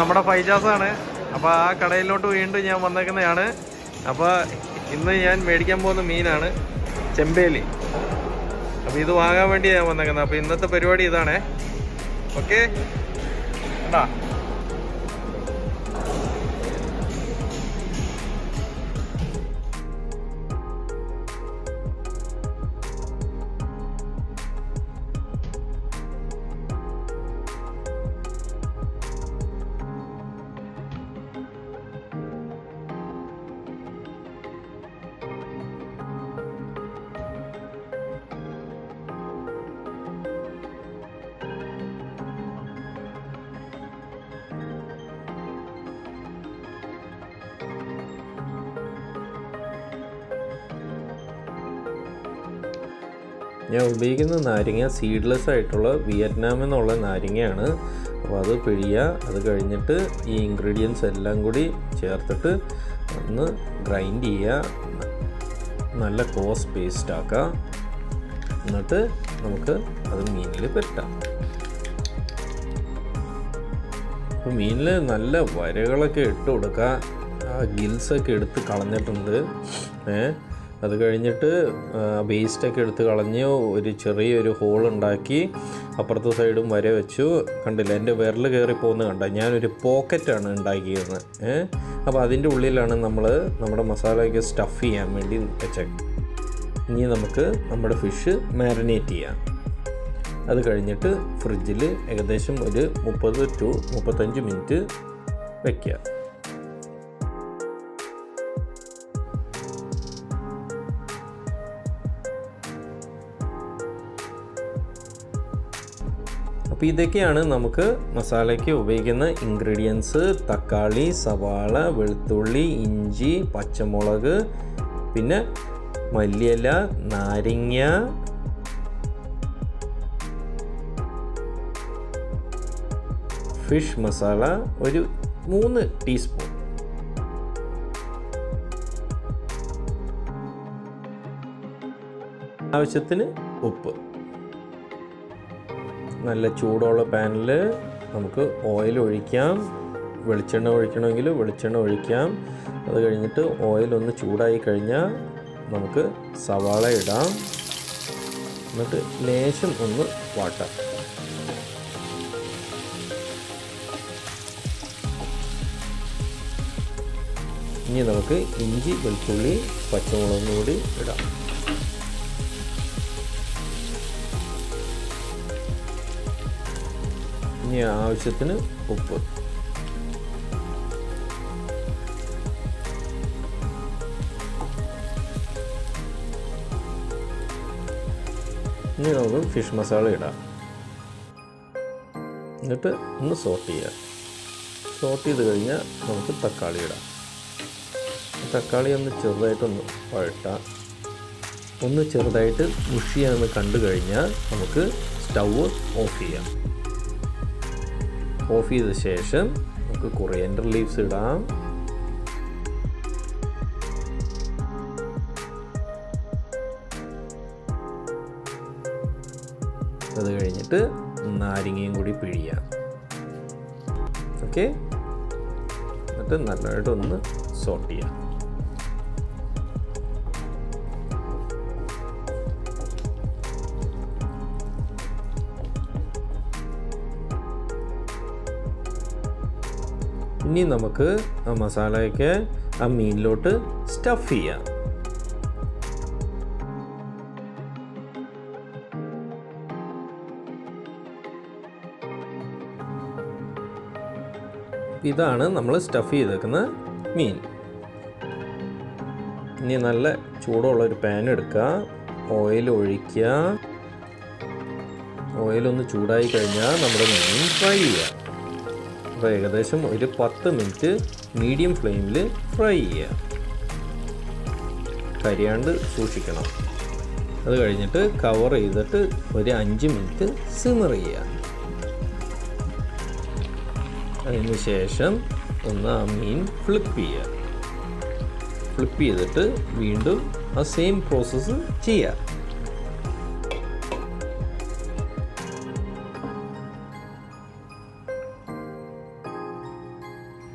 നമ്മുടെ ഫൈജാസാണ് അപ്പോൾ ആ കടയിലോട്ട് വീണ്ടും ഞാൻ വന്നേക്കുന്നതാണ് അപ്പോൾ ഇന്ന് ഞാൻ മേടിക്കാൻ പോകുന്ന മീനാണ് ചെമ്പേലി അപ്പോൾ ഇത് വാങ്ങാൻ വേണ്ടി ഞാൻ വന്നേക്കുന്നത് അപ്പോൾ ഇന്നത്തെ പരിപാടി ഇതാണേ ഓക്കെ കണ്ടാ ഞാൻ ഉപയോഗിക്കുന്ന നാരങ്ങ സീഡ്ലെസ് ആയിട്ടുള്ള വിയറ്റ്നാം എന്നുള്ള നാരങ്ങയാണ് അപ്പോൾ അത് പിഴിയുക അത് കഴിഞ്ഞിട്ട് ഈ ഇൻഗ്രീഡിയൻസ് എല്ലാം കൂടി ചേർത്തിട്ട് ഒന്ന് ഗ്രൈൻഡ് ചെയ്യുക നല്ല കോസ് പേസ്റ്റ് ആക്കുക എന്നിട്ട് നമുക്ക് അത് മീനിൽ പറ്റാം അപ്പോൾ മീനിൽ നല്ല വരകളൊക്കെ ഇട്ട് കൊടുക്കുക ആ ഗിൽസൊക്കെ എടുത്ത് കളഞ്ഞിട്ടുണ്ട് ഏ അത് കഴിഞ്ഞിട്ട് വേസ്റ്റൊക്കെ എടുത്ത് കളഞ്ഞ് ഒരു ചെറിയൊരു ഹോൾ ഉണ്ടാക്കി അപ്പുറത്തെ സൈഡും വര വെച്ചു കണ്ടില്ല എൻ്റെ വിരൽ കയറി പോകുന്നത് കണ്ട ഞാനൊരു പോക്കറ്റാണ് ഉണ്ടാക്കിയത് ഏ അപ്പോൾ അതിൻ്റെ ഉള്ളിലാണ് നമ്മൾ നമ്മുടെ മസാലയൊക്കെ സ്റ്റഫ് ചെയ്യാൻ വേണ്ടി വെച്ചേക്കുന്നത് ഇനി നമുക്ക് നമ്മുടെ ഫിഷ് മാരിനേറ്റ് ചെയ്യാം അത് കഴിഞ്ഞിട്ട് ഫ്രിഡ്ജിൽ ഏകദേശം ഒരു മുപ്പത് ടു മുപ്പത്തഞ്ച് മിനിറ്റ് വയ്ക്കുക അപ്പോൾ ഇതൊക്കെയാണ് നമുക്ക് മസാലയ്ക്ക് ഉപയോഗിക്കുന്ന ഇൻഗ്രീഡിയൻസ് തക്കാളി സവാള വെളുത്തുള്ളി ഇഞ്ചി പച്ചമുളക് പിന്നെ മല്ലിയില നാരങ്ങ ഫിഷ് മസാല ഒരു മൂന്ന് ടീസ്പൂൺ ആവശ്യത്തിന് ഉപ്പ് നല്ല ചൂടുള്ള പാനിൽ നമുക്ക് ഓയിൽ ഒഴിക്കാം വെളിച്ചെണ്ണ ഒഴിക്കണമെങ്കിൽ വെളിച്ചെണ്ണ ഒഴിക്കാം അത് കഴിഞ്ഞിട്ട് ഓയിൽ ഒന്ന് ചൂടായി കഴിഞ്ഞാൽ നമുക്ക് സവാള ഇടാം എന്നിട്ട് ലേശം ഒന്ന് വാട്ടാം ഇനി നമുക്ക് ഇഞ്ചി വെളുത്തുള്ളി പച്ചമുളകും കൂടി ഇടാം ഇനി ആവശ്യത്തിന് ഉപ്പ് ഇനി നമുക്ക് ഫിഷ് മസാല ഇടാം എന്നിട്ട് ഒന്ന് സോട്ട് ചെയ്യാം സോട്ട് ചെയ്ത് കഴിഞ്ഞാൽ നമുക്ക് തക്കാളി ഇടാം തക്കാളി ഒന്ന് ചെറുതായിട്ടൊന്ന് വഴട്ടാം ഒന്ന് ചെറുതായിട്ട് മുഷിയാന്ന് കണ്ടു കഴിഞ്ഞാൽ നമുക്ക് സ്റ്റൗവ് ഓഫ് ചെയ്യാം ഓഫ് ചെയ്ത ശേഷം നമുക്ക് കൊറിയൻഡർ ലീവ്സ് ഇടാം അത് കഴിഞ്ഞിട്ട് നാരങ്ങയും കൂടി പിഴിയാം ഓക്കെ എന്നിട്ട് നല്ലതായിട്ട് ഒന്ന് സോട്ട് ചെയ്യാം ഇനി നമുക്ക് ആ മസാലയൊക്കെ ആ മീനിലോട്ട് സ്റ്റഫ് ചെയ്യാം ഇതാണ് നമ്മൾ സ്റ്റഫ് ചെയ്തേക്കുന്ന മീൻ ഇനി നല്ല ചൂടുള്ള ഒരു പാൻ എടുക്കുക ഓയിൽ ഒഴിക്കുക ഓയിലൊന്ന് ചൂടായി കഴിഞ്ഞാൽ നമ്മുടെ മീൻ ഫ്രൈ ചെയ്യുക അപ്പോൾ ഏകദേശം ഒരു പത്ത് മിനിറ്റ് മീഡിയം ഫ്ലെയിമിൽ ഫ്രൈ ചെയ്യുക കരിയാണ്ട് സൂക്ഷിക്കണം അത് കഴിഞ്ഞിട്ട് കവർ ചെയ്തിട്ട് ഒരു അഞ്ച് മിനിറ്റ് സിമർ ചെയ്യുക അതിന് ശേഷം ഒന്ന് ആ മീൻ ഫ്ലിപ്പ് ചെയ്യുക ഫ്ലിപ്പ് ചെയ്തിട്ട് വീണ്ടും ആ സെയിം പ്രോസസ്സ് ചെയ്യുക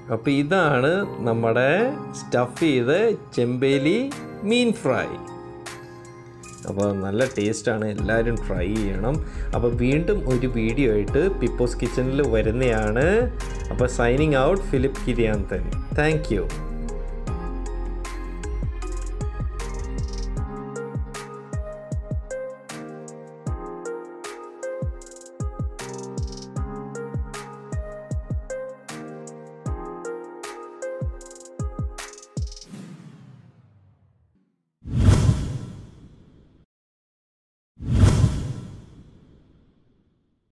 അപ്പോൾ ഇതാണ് നമ്മുടെ സ്റ്റഫ് ചെയ്ത് ചെമ്പേലി മീൻ ഫ്രൈ അപ്പോൾ നല്ല ടേസ്റ്റാണ് എല്ലാവരും ട്രൈ ചെയ്യണം അപ്പോൾ വീണ്ടും ഒരു വീഡിയോ ആയിട്ട് പിപ്പോസ് കിച്ചണിൽ വരുന്നതാണ് അപ്പോൾ signing out Philip Kiriyanthan thank U